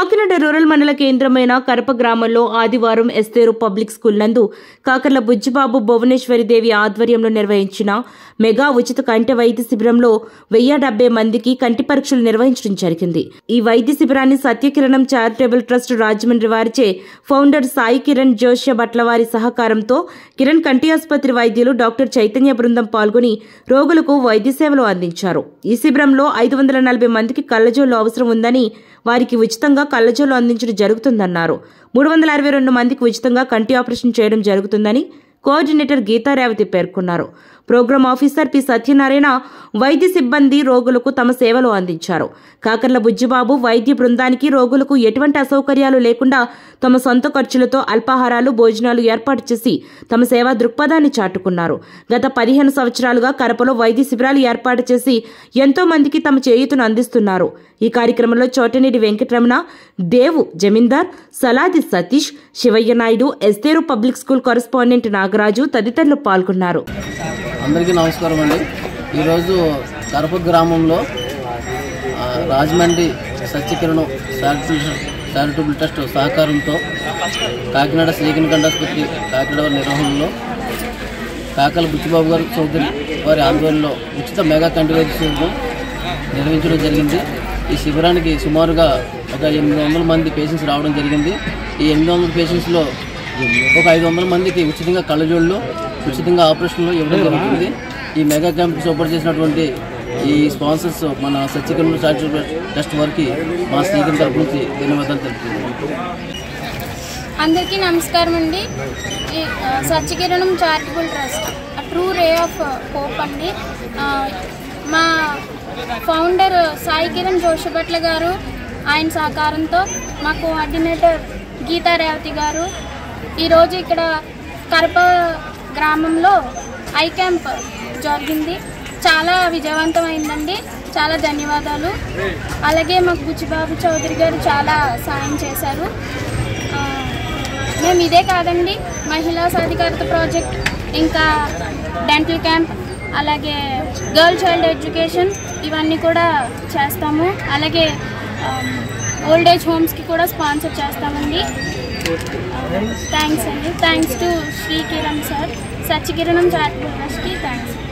Kakinada rural మండల కేంద్రమైన కరప గ్రామంలో ఆదివారం ఎస్తేరు పబ్లిక్ స్కూల్ నందు కాకర్ల బుజ్జిబాబు భువనేశ్వరి దేవి ఆధ్వర్యంలో నిర్వహించిన మెగా ఉచిత కంటి వైద్య శిబిరంలో వెయ్యి డెబ్బై మందికి కంటి పరీక్షలు నిర్వహించడం జరిగింది ఈ వైద్య శిబిరాన్ని సత్యకిరణం చారిటబుల్ ట్రస్ట్ రాజమండ్రి వారిచే ఫౌండర్ సాయి కిరణ్ జోష్య భట్ల వారి సహకారంతో కిరణ్ కంటి ఆసుపత్రి వైద్యులు డాక్టర్ చైతన్య బృందం పాల్గొని రోగులకు వైద్య సేవలు అందించారు ఈ శిబిరంలో ఐదు వందల నలభై మందికి కళ్ళజోళ్లు అవసరం ఉందని వారికి ఉచితంగా కళ్ళజోళ్లు అందించడం జరుగుతుందన్నారు మూడు వందల అరవై రెండు మందికి ఉచితంగా కంటి ఆపరేషన్ చేయడం జరుగుతుందని కోఆర్డినేటర్ గీతారేవతి పేర్కొన్నారు ప్రోగ్రాం ఆఫీసర్ పి సత్యనారాయణ వైద్య సిబ్బంది రోగులకు తమ సేవలు అందించారు కాకర్ల బుజ్జిబాబు వైద్య బృందానికి రోగులకు ఎటువంటి అసౌకర్యాలు లేకుండా తమ సొంత ఖర్చులతో అల్పాహారాలు భోజనాలు ఏర్పాటు చేసి తమ సేవా దృక్పథాన్ని చాటుకున్నారు గత పదిహేను సంవత్సరాలుగా కరపలో వైద్య శిబిరాలు ఏర్పాటు చేసి ఎంతో మందికి తమ చేయూతను అందిస్తున్నారు ఈ కార్యక్రమంలో చోటనేడి వెంకటరమణ దేవు జమీందార్ Saladi Satish Sivayya Naidu Esther public school correspondent Nagaraju తదితరులు పాల్గొన్నారు అందరికీ నమస్కారం అండి ఈరోజు కరప గ్రామంలో ఆ, Rajahmundry Satyakiranam charitable charitable trust సహకారంతో కాకినాడ శ్రీకరణ కండాసుపత్రి కాకినాడ వారి నిర్వహణలో కాకల బుచ్చిబాబు గారు చౌదరి వారి ఆధ్వర్యంలో ఉచిత మెగా కంటి వైద్య శిబిరం నిర్వహించడం జరిగింది ఈ శిబిరానికి సుమారుగా ఒక ఎనిమిది వందల మంది పేషెంట్స్ రావడం జరిగింది ఈ ఎనిమిది వందల పేషెంట్స్లో ఒక ఐదు వందల మందికి ఉచితంగా కళ్ళజోళ్ళు ఉచితంగా ఆపరేషన్లు ఇవ్వడం జరుగుతుంది ఈ మెగా క్యాంప్ సూపర్ చేసినటువంటి ఈ స్పాన్సర్స్ మన సత్యకరణ చారిటబుల్ ట్రస్ట్ వారికి మా స్నేహితుల తరపు నుంచి ధన్యవాదాలు తెలుపుతున్నాను అందరికీ నమస్కారం అండి ఈ ఆ, Satyakiranam charitable trust true ray of hope అండి ఆ, మా ఫౌండర్ సాయి కిరణ్ జోషిభట్ల గారు ఆయన సహకారంతో మా కోఆర్డినేటర్ గీతా రేవతి గారు ఈరోజు ఇక్కడ కరప గ్రామంలో ఐ క్యాంప్ జరిగింది చాలా విజయవంతమైందండి చాలా ధన్యవాదాలు అలాగే మాకు బుచ్చిబాబు చౌదరి గారు చాలా సాయం చేశారు ఆ, మేము ఇదే కాదండి మహిళా సాధికారత ప్రాజెక్ట్ ఇంకా డెంటల్ క్యాంప్ అలాగే గర్ల్ చైల్డ్ ఎడ్యుకేషన్ ఇవన్నీ కూడా చేస్తాము అలాగే ఓల్డ్ ఏజ్ హోమ్స్కి కూడా స్పాన్సర్ చేస్తామండి థ్యాంక్స్ అండి thanks to Shri Kiran sir Satyakiranam charitable ట్రస్ట్కి థ్యాంక్స్